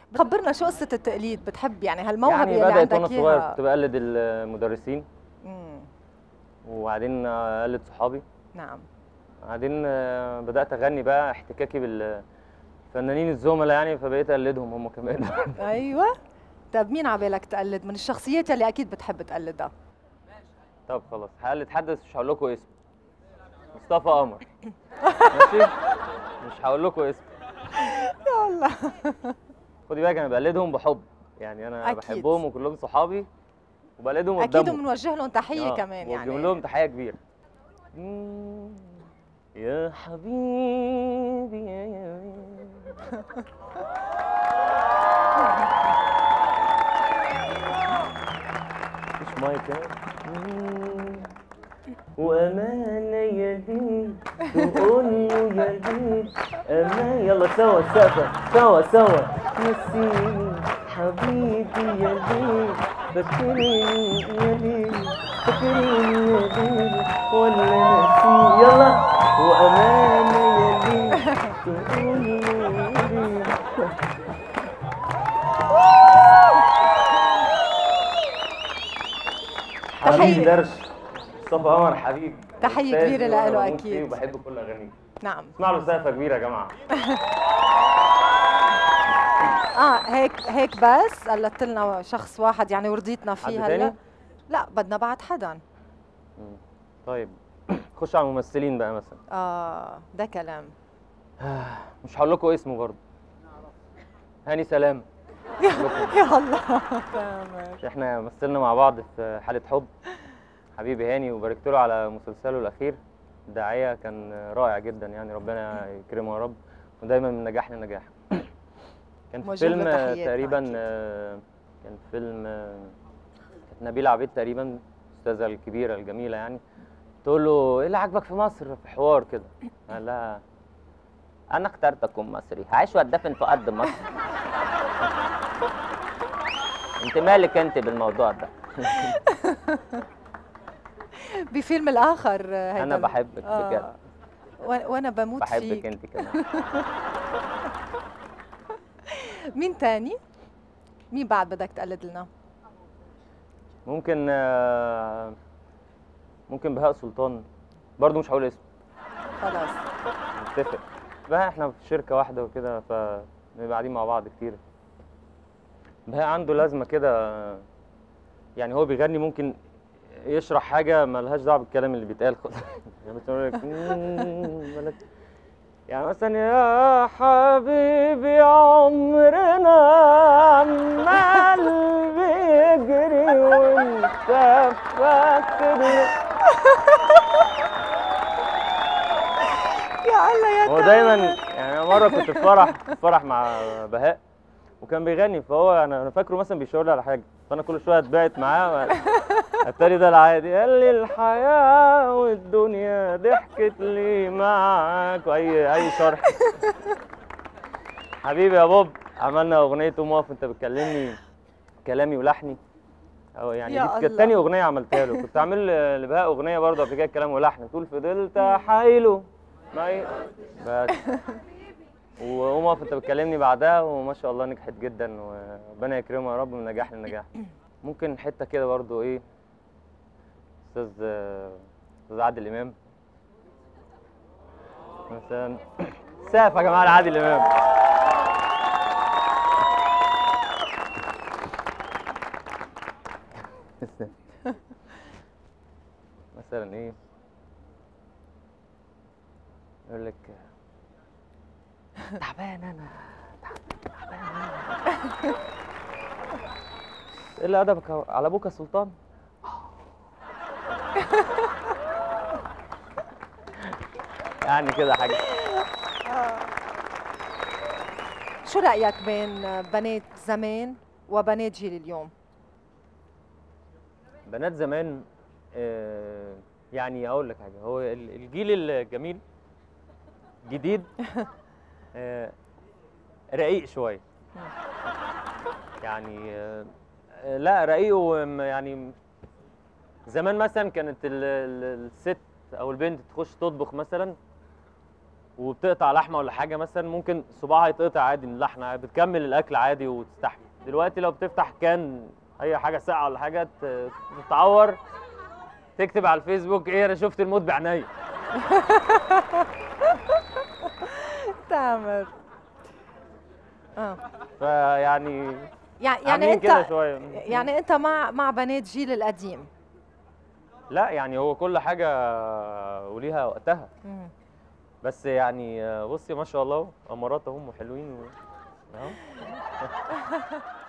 خبرنا شو قصه التقليد بتحب يعني هالموهبه يعني اللي بدات وانا عندك صغير اياها كنت بقلد المدرسين مم، وبعدين اقلد صحابي نعم بعدين آه، بدات اغني بقى احتكاكي بالفنانين الزملاء يعني فبقيت اقلدهم هم كمان ايوه طب مين عبالك تقلد من الشخصيات اللي اكيد بتحب تقلدها طب خلاص هقلد حد بس مش هقول لكم اسمه مصطفى قمر ماشي مش هقول لكم اسمه يلا خدي بالك انا بقلدهم بحب يعني انا أكيد. بحبهم وكلهم صحابي وبقلدهم اكيد قدامهم وبنوجه لهم تحيه آه، كمان وبجيب يعني لهم تحيه كبيره مم، يا حبيبي يا يا مش مايك ها؟ مم، وأمانة يا ليل تقول له يا ليل أمان يلا سوا السقفة سوا سوا نسيني حبيبي يا ليل فاكرني يا ليل فاكرني يا ليل ولا نسيني يلا وأمانة يا ليل تقول له يا ليل حبيب تحية. درش مصطفى قمر حبيب تحية أستاذ كبيرة وأنا لإله بموت فيه أكيد. وبحب كل اغانيه نعم اسمع له سقفه كبيره يا جماعه اه هيك هيك بس قلدت لنا شخص واحد يعني ورضيتنا حد فيه تاني؟ هلا لا بدنا بعد حدا مم. طيب خش على الممثلين بقى مثلا اه ده كلام مش هقول لكم اسمه برضه هاني سلام يا الله تمام احنا مثلنا مع بعض في حاله حب حبيبي هاني وباركت له على مسلسله الاخير الداعيه كان رائع جدا يعني ربنا يكرمه يا رب ودايما من نجاح لنجاح كان في موجه له فيلم تحياتنا تقريبا أكيد. آه، كان فيلم آه، كانت نبيلة عبيد تقريبا الاستاذه الكبيره الجميله يعني تقول له ايه اللي عاجبك في مصر في حوار كده قال لها انا اخترت اكون مصري هعيش واتدفن في ارض مصر انت مالك انت بالموضوع ده بفيلم الاخر آه، هيدا انا ال- بحبك بجد و- وانا بموت بحبك فيك انت كمان مين تاني مين بعد بدك تقلد لنا ممكن آه، ممكن بهاء سلطان برضه مش هقول اسمه خلاص نتفق بقى احنا في شركة واحدة وكده فبنبقى قاعدين مع بعض كتير بهاء عنده لازمة كده يعني هو بيغني ممكن يشرح حاجة ملهاش دعوة بالكلام اللي بيتقال خالص يعني مثلا يقول لك "مم، ملك-" يعني مثلا يا حبيبي عمرنا عمال بيجري وانت فاكر يا الله يا هو دايما يعني أنا مره كنت في فرح في فرح مع بهاء وكان بيغني فهو انا انا فاكره مثلا بيشاور لي على حاجه فانا كل شويه اتبعت معاه التاني ده العادي قال لي الحياه والدنيا ضحكت لي معاك واي اي شرح حبيبي يا بوب عملنا اغنيه قوم اقف انت بتكلمني كلامي ولحني أو يعني يا دي كانت الله. تاني اغنيه عملتها له كنت عامل لبهاء اغنيه برضه قبل كده كلام ولحن بتقول فضلت حايله معي بس وقوم اقف انت بتكلمني بعدها وما شاء الله نجحت جدا وربنا يكرمه يا رب من نجاح لنجاح ممكن حته كده برضه ايه استاذ استاذ عادل امام مثلا سقف يا جماعه لعادل امام مثلا ايه يقول لك تعبان انا تعبان انا ايه اللي ادبك على ابوك يا سلطان يعني كده حاجه شو رايك بين بنات زمان وبنات جيل اليوم بنات زمان آه، يعني اقول لك حاجه هو ال- الجيل الجميل جديد آه، رقيق شويه يعني آه، آه، لا رقيق وم- يعني زمان مثلا كانت ال- ال- الست او البنت تخش تطبخ مثلا وبتقطع لحمه ولا حاجه مثلا ممكن صباعها يتقطع عادي من اللحمه بتكمل الاكل عادي وتستحمل دلوقتي لو بتفتح كان اي حاجه ساقعه ولا حاجه ت- تتعور تكتب على الفيسبوك ايه انا شفت الموت بعينيا تامر اه فيعني يعني يعني عاملين كده انت شويه يعني انت مع مع بنات جيل القديم لا يعني هو كل حاجه وليها وقتها مم. بس يعني بصي ما شاء الله امارات هم حلوين و... أهو.